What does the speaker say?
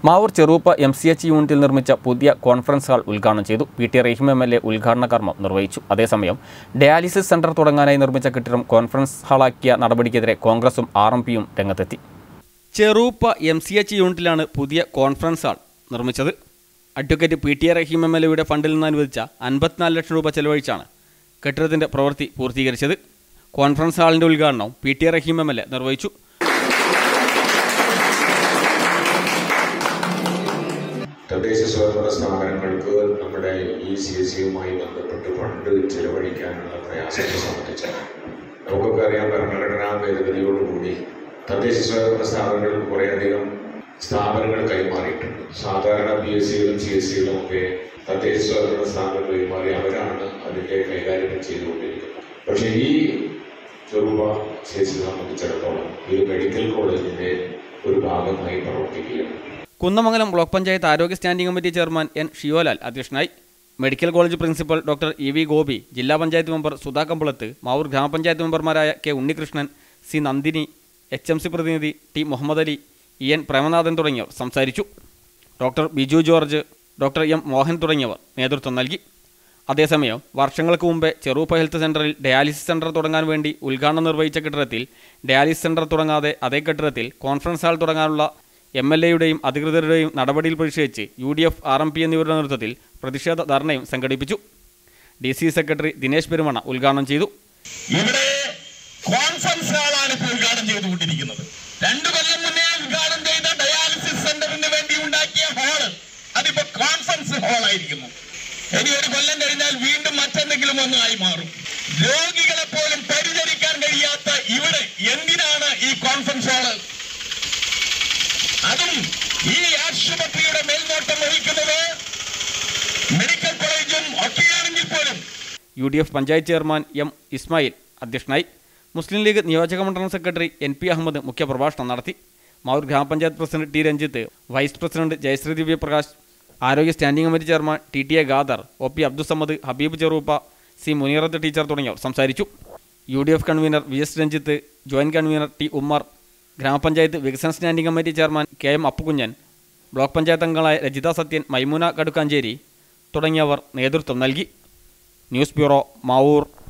മാവൂർ ചെറുപ്പ M C H യൂണിറ്റിൽ നിർമ്മിച്ച പുതിയ കോൺഫറൻസ് ഹാൾ ഉദ്ഘാടനം ചെയ്തു P T Rahim M L A ഉദ്ഘാടന കർമ്മം നിർവഹിച്ചു അതേസമയം ഡയാലിസിസ് സെന്റർ തുടങ്ങാനായി നിർമ്മിച്ച കെട്ടിടം കോൺഫറൻസ് ഹാളാക്കിയ നടപടിക്കെതിരെ കോൺഗ്രസും ആർ എം പിയും രംഗത്തെത്തി ചെറുപ്പ എം സി എച്ച് യൂണിറ്റിലാണ് പുതിയ കോൺഫറൻസ് ഹാൾ നിർമ്മിച്ചത് advocate P T Rahim M L എയുടെ ഫണ്ടിൽ നിന്ന് അനുവദിച്ച അൻപത്തിനാല് ലക്ഷം രൂപ ചെലവഴിച്ചാണ് കെട്ടിടത്തിന്റെ പ്രവൃത്തി പൂർത്തീകരിച്ചത് കോൺഫറൻസ് ഹാളിന്റെ ഉദ്ഘാടനം P T Rahim M L A നിർവഹിച്ചു തദ്ദേശ സ്വയംഭരണ സ്ഥാപനങ്ങൾക്ക് നമ്മുടെ ഈ സി എസ് സിയുമായി ബന്ധപ്പെട്ട് ഫണ്ട് ചെലവഴിക്കാനുള്ള പ്രയാസത്തെ സംബന്ധിച്ച് നമുക്കൊക്കെ അറിയാം ഭരണഘടനാ ഭേദഗതിയോടുകൂടി തദ്ദേശ സ്വയംഭരണ സ്ഥാപനങ്ങൾക്ക് കുറേയധികം സ്ഥാപനങ്ങൾ കൈമാറിയിട്ടുണ്ട് സാധാരണ പി എസ് സികളും സി എസ് സികളും ഒക്കെ തദ്ദേശ സ്വയംഭരണ സ്ഥാപനങ്ങൾ കൈമാറി അവരാണ് അതിൻ്റെ കൈകാര്യം ചെയ്തുകൊണ്ടിരിക്കുന്നത് പക്ഷേ ഈ ചെറുപ സി എസ് സി സംബന്ധിച്ചിടത്തോളം ഇത് മെഡിക്കൽ കോളേജിൻ്റെ ഒരു ഭാഗമായി പ്രവർത്തിക്കുകയാണ് കുന്നമംഗലം ബ്ലോക്ക് പഞ്ചായത്ത് ആരോഗ്യ standing committee chairman N Shiyolal അധ്യക്ഷനായി medical college principal doctor E V Gopi ജില്ലാ പഞ്ചായത്ത് മെമ്പർ സുധാ കമ്പളത്ത് മാവൂർ ഗ്രാമപഞ്ചായത്ത് മെമ്പർമാരായ K Unnikrishnan C Nandini H M C പ്രതിനിധി T Muhammad Ali E N Premanathan തുടങ്ങിയവർ സംസാരിച്ചു doctor Biju George doctor M Mohan തുടങ്ങിയവർ നേതൃത്വം നൽകി അതേസമയം വർഷങ്ങൾക്ക് മുമ്പേ ചെറുപ്പ ഹെൽത്ത് സെന്ററിൽ ഡയാലിസിസ് സെന്റർ തുടങ്ങാൻ വേണ്ടി ഉദ്ഘാടനം നിർവഹിച്ച കെട്ടിടത്തിൽ ഡയാലിസിസ് സെന്റർ തുടങ്ങാതെ അതേ കെട്ടിടത്തിൽ കോൺഫറൻസ് ഹാൾ തുടങ്ങാനുള്ള എം എൽ എയുടെയും അധികൃതരുടെയും നടപടിയിൽ പ്രതിഷേധിച്ച് U D F R M P എന്നിവരുടെ നേതൃത്വത്തിൽ പ്രതിഷേധ ധർണയും സംഘടിപ്പിച്ചു D C secretary Dinesh Perumana ഉദ്ഘാടനം ചെയ്തു ഇവിടെ കോൺഫറൻസ് ഹാളാണ് ഇപ്പോൾ ഉദ്ഘാടനം ചെയ്തുകൊണ്ടിരിക്കുന്നത് രണ്ടു കൊല്ലം മുന്നേ ഉദ്ഘാടനം ചെയ്ത ഡയാലിസിസ് സെന്ററിന് വേണ്ടി ഉണ്ടാക്കിയ ഹാള് അതിപ്പോ കോൺഫറൻസ് ഹാളായിരിക്കുന്നു ഇനി ഒരു കൊല്ലം കഴിഞ്ഞാൽ വീണ്ടും മറ്റെന്തെങ്കിലും ഒന്നായി മാറും രോഗികളെ പോലും പരിചരിക്കാൻ കഴിയാത്ത ഇവിടെ എന്തിനാണ് ഈ കോൺഫറൻസ് ഹാള് അതും ഈ ആശുപത്രിയുടെ മേൽനോട്ടം വഹിക്കുന്നത് മെഡിക്കൽ കോളേജും ഒക്കെയാണെങ്കിൽ പോലും U D F panchayat chairman M Ismail അധ്യക്ഷനായി മുസ്ലിം ലീഗ് നിയോജക മണ്ഡലം സെക്രട്ടറി എൻ പി അഹമ്മദ് മുഖ്യപ്രഭാഷണം നടത്തി മാവൂർ ഗ്രാമപഞ്ചായത്ത് president T Ranjith vice president Jayashree Divyaprakash ആരോഗ്യ standing committee chairman T T A Khader O P Abdussamad Habeeb Cheruppa C Muneerath teacher തുടങ്ങിയവർ സംസാരിച്ചു U D F convener V S Ranjith joint convener T Ummer ഗ്രാമപഞ്ചായത്ത് വികസന standing committee chairman K M Appukunjan block panchayat അംഗങ്ങളായ രജിത സത്യൻ മൈമൂന കടുക്കാഞ്ചേരി തുടങ്ങിയവർ നേതൃത്വം നൽകി ന്യൂസ് ബ്യൂറോ മാവൂർ